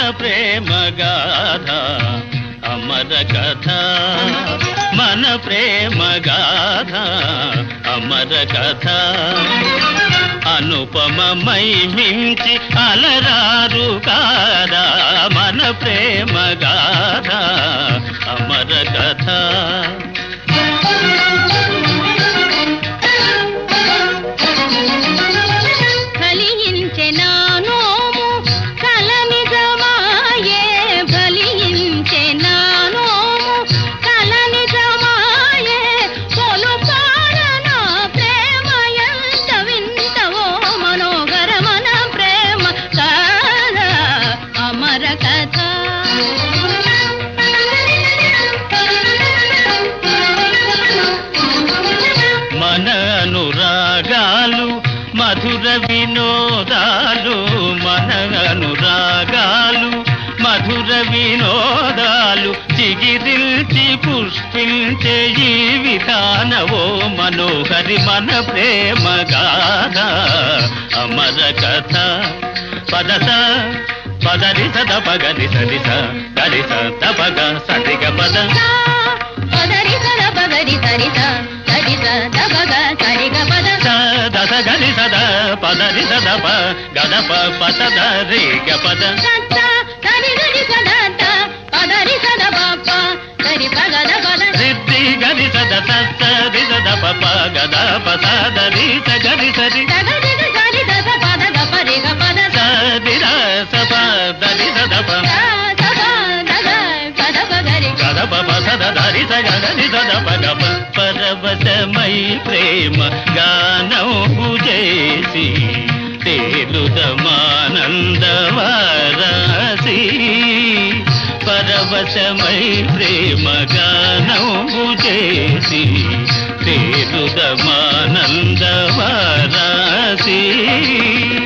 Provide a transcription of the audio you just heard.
ప్రేమ గాథ అమర కథ మన ప్రేమ గాథ అమర కథ అనుపమమై మించి అలరారు కాదా మన ప్రేమ గాథ అమర కథ ఫలించె నా నోము కల నిజమాయే ఫలించె నా నోము కల నిజమాయే పొలుపార నా ప్రేమ ఎంత వింతవో మనోహర మన ప్రేమ కథ అమర కథ మన అనురాగాలు మధుర వినోదాలు మన అనురాగాలు మధుర వినోదాలు చిగిరిల్చి పుష్పించే ఈ విధానవో మనోహరి మన ప్రేమ గాథ అమర కథ పదస పదరి సద పగరి సరిస గరిస తపగ సరిగ పద పదరి సద పగరి సరిత సరిత దబగ సరిగ పద దశ గరి సద పదరి సద ప గదప పసద రే గ పద సత్త సరి గరి సదత పదరి సద పప్ప సరి పగద పద సిద్ధి గరి సద సస్త రి సద ప ప గద పసద రి స గరి సరి సగరి సరి దస పద గ పరి గ పద సది ర స ప దరి సద ప సద దగ పద పగరి గదప పసద ధరి స గరి సద ప గ ప పరవశమై ప్రేమ గానము చేసి తేలుదమానందవారసి పరవశమై ప్రేమ గానము చేసి తేలుదమానందవారసి